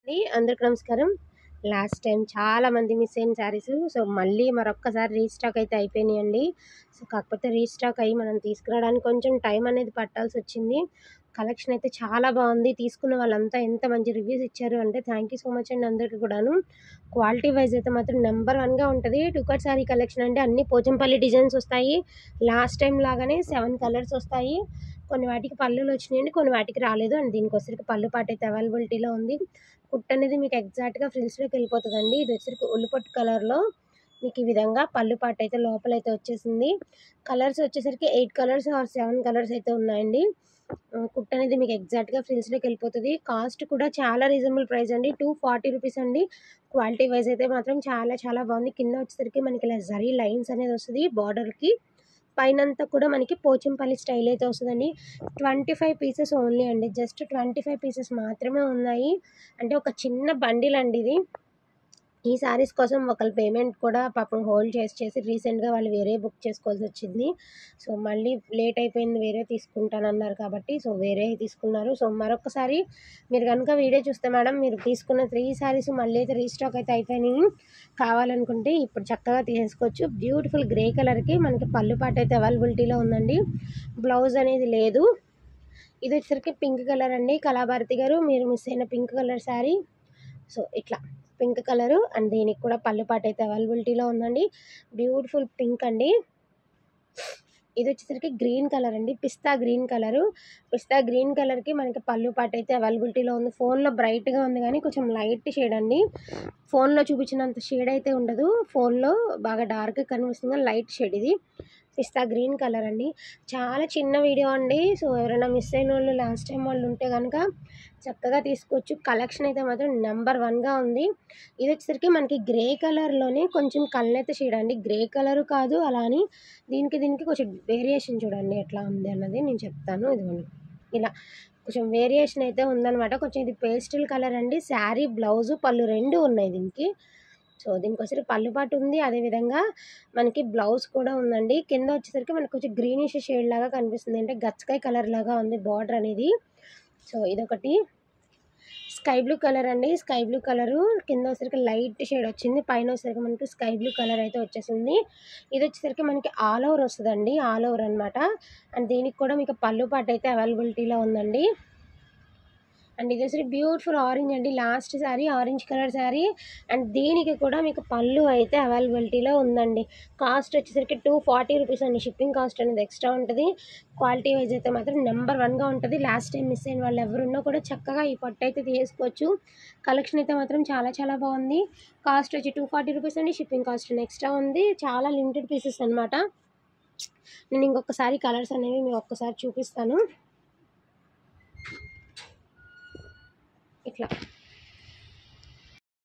అండి అందరికి నమస్కారం లాస్ట్ టైం చాలా మంది మిస్ అయిన శారీస్ సో మళ్ళీ మరొక్కసారి రీస్టాక్ అయితే అయిపోయినాయండి సో కాకపోతే రీస్టాక్ అయ్యి మనం తీసుకురావడానికి కొంచెం టైం అనేది పట్టాల్సి వచ్చింది కలెక్షన్ అయితే చాలా బాగుంది తీసుకున్న వాళ్ళంతా ఎంత మంచి రివ్యూస్ ఇచ్చారు అంటే థ్యాంక్ యూ సో మచ్ అండి అందరికీ కూడాను క్వాలిటీ వైజ్ అయితే మాత్రం నెంబర్ వన్గా ఉంటుంది టూకట్ శారీ కలెక్షన్ అంటే అన్ని పోచంపల్లి డిజైన్స్ వస్తాయి లాస్ట్ టైం లాగానే సెవెన్ కలర్స్ వస్తాయి కొన్ని వాటికి పళ్ళులు వచ్చినాయండి కొన్ని వాటికి రాలేదు అండ్ దీనికి వచ్చరికి పళ్ళు పాట అయితే అవైలబిలిటీలో ఉంది కుట్ అనేది మీకు ఎగ్జాక్ట్గా ఫ్రిల్స్లోకి వెళ్ళిపోతుందండి ఇది వచ్చరికి ఉల్లిపొట్టు కలర్లో మీకు ఈ విధంగా పళ్ళు పాట అయితే లోపల అయితే వచ్చేసింది కలర్స్ వచ్చేసరికి eight colours or seven colours అయితే ఉన్నాయండి ఆ, కుట్ అనేది మీకు ఎగ్జాక్ట్గా ఫ్రిల్స్లోకి వెళ్ళిపోతుంది కాస్ట్ కూడా చాలా రీజనబుల్ ప్రైస్ అండి టూ ఫార్టీ రూపీస్ అండి క్వాలిటీ వైజ్ అయితే మాత్రం చాలా చాలా బాగుంది కింద వచ్చేసరికి మనకి ఇలా జరీ లైన్స్ అనేది వస్తుంది బార్డర్కి పైనంతా కూడా మనకి పోచంపల్లి స్టైల్ అయితే వస్తుందండి ట్వంటీ ఫైవ్ పీసెస్ ఓన్లీ అండి జస్ట్ ట్వంటీ ఫైవ్ పీసెస్ మాత్రమే ఉన్నాయి అంటే ఒక చిన్న బండిల్ అండి ఇది ఈ శారీస్ కోసం ఒకళ్ళ పేమెంట్ కూడా పాపం హోల్డ్ చేసి చేసి రీసెంట్గా వాళ్ళు వేరే బుక్ చేసుకోవాల్సి వచ్చింది సో మళ్ళీ లేట్ అయిపోయింది వేరే తీసుకుంటానన్నారు కాబట్టి సో వేరే తీసుకున్నారు సో మరొకసారి మీరు కనుక వీడియో చూస్తే మేడం మీరు తీసుకున్న త్రీ శారీస్ మళ్ళీ అయితే రీస్టాక్ అయితే అయిపోయినాయి కావాలనుకుంటే ఇప్పుడు చక్కగా తీసేసుకోవచ్చు బ్యూటిఫుల్ గ్రే కలర్కి మనకి పళ్ళు పాట అయితే అవైలబిలిటీలో ఉందండి బ్లౌజ్ అనేది లేదు ఇది వచ్చేసరికి పింక్ కలర్ అండి కళాభారతి గారు మీరు మిస్ అయిన పింక్ కలర్ శారీ సో ఇట్లా పింక్ కలరు అండ్ దీనికి కూడా పళ్ళు పాట అయితే అవైలబిలిటీలో ఉందండి బ్యూటిఫుల్ పింక్ అండి ఇది వచ్చేసరికి గ్రీన్ కలర్ అండి పిస్తా గ్రీన్ కలరు పిస్తా గ్రీన్ కలర్కి మనకి పళ్ళు పాట అయితే అవైలబిలిటీలో ఉంది ఫోన్లో బ్రైట్గా ఉంది కానీ కొంచెం లైట్ షేడ్ అండి ఫోన్లో చూపించినంత షేడ్ అయితే ఉండదు ఫోన్లో బాగా డార్క్ కనిపిస్తుంది లైట్ షేడ్ ఇది పిస్తా గ్రీన్ కలర్ అండి చాలా చిన్న వీడియో అండి సో ఎవరైనా మిస్ అయిన వాళ్ళు లాస్ట్ టైం వాళ్ళు ఉంటే కనుక చక్కగా తీసుకోవచ్చు కలెక్షన్ అయితే మాత్రం నెంబర్ వన్గా ఉంది ఇది వచ్చేసరికి మనకి గ్రే కలర్లోనే కొంచెం కళ్ళైతే షేడ్ అండి గ్రే కలర్ కాదు అలా అని దీనికి దీనికి కొంచెం వేరియేషన్ చూడండి ఎట్లా ఉంది అన్నది నేను చెప్తాను ఇదిగోండి ఇలా కొంచెం వేరియేషన్ అయితే ఉందన్నమాట కొంచెం ఇది పేస్టల్ కలర్ అండి శారీ బ్లౌజు పళ్ళు రెండు ఉన్నాయి దీనికి సో దీనికి వచ్చేసరికి పళ్ళు పాటు ఉంది అదేవిధంగా మనకి బ్లౌజ్ కూడా ఉందండి కింద వచ్చేసరికి మనకి కొంచెం గ్రీనిష్ షేడ్ లాగా కనిపిస్తుంది అంటే గచ్చకాయ కలర్ లాగా ఉంది బార్డర్ అనేది సో ఇదొకటి స్కై బ్లూ కలర్ అండి స్కై బ్లూ కలరు కింద వచ్చేసరికి లైట్ షేడ్ వచ్చింది పైన వచ్చేసరికి మనకి స్కై బ్లూ కలర్ అయితే వచ్చేసింది ఇది వచ్చేసరికి మనకి ఆల్ ఓవర్ వస్తుందండి ఆల్ ఓవర్ అనమాట అండ్ దీనికి కూడా మీకు పళ్ళు పాట అయితే అవైలబిలిటీలో ఉందండి అండ్ ఇది వచ్చేసరికి బ్యూటిఫుల్ ఆరెంజ్ అండి last sari orange colour sari and దీనికి కూడా మీకు పళ్ళు అయితే అవైలబిలిటీలో ఉందండి కాస్ట్ వచ్చేసరికి టూ ఫార్టీ రూపీస్ అండి షిప్పింగ్ కాస్ట్ అనేది ఎక్స్ట్రా ఉంటుంది క్వాలిటీ వైజ్ అయితే మాత్రం నెంబర్ వన్గా ఉంటుంది లాస్ట్ టైం మిస్ అయిన వాళ్ళు ఎవరున్నా కూడా చక్కగా ఈ పట్టు అయితే తీసుకోవచ్చు కలెక్షన్ అయితే మాత్రం చాలా చాలా బాగుంది కాస్ట్ వచ్చి టూ ఫార్టీ రూపీస్ అండి షిప్పింగ్ కాస్ట్ ఎక్స్ట్రా ఉంది చాలా లిమిటెడ్ పీసెస్ అనమాట నేను ఇంకొకసారి కలర్స్ అనేవి మీకు ఒక్కసారి చూపిస్తాను ఇట్లా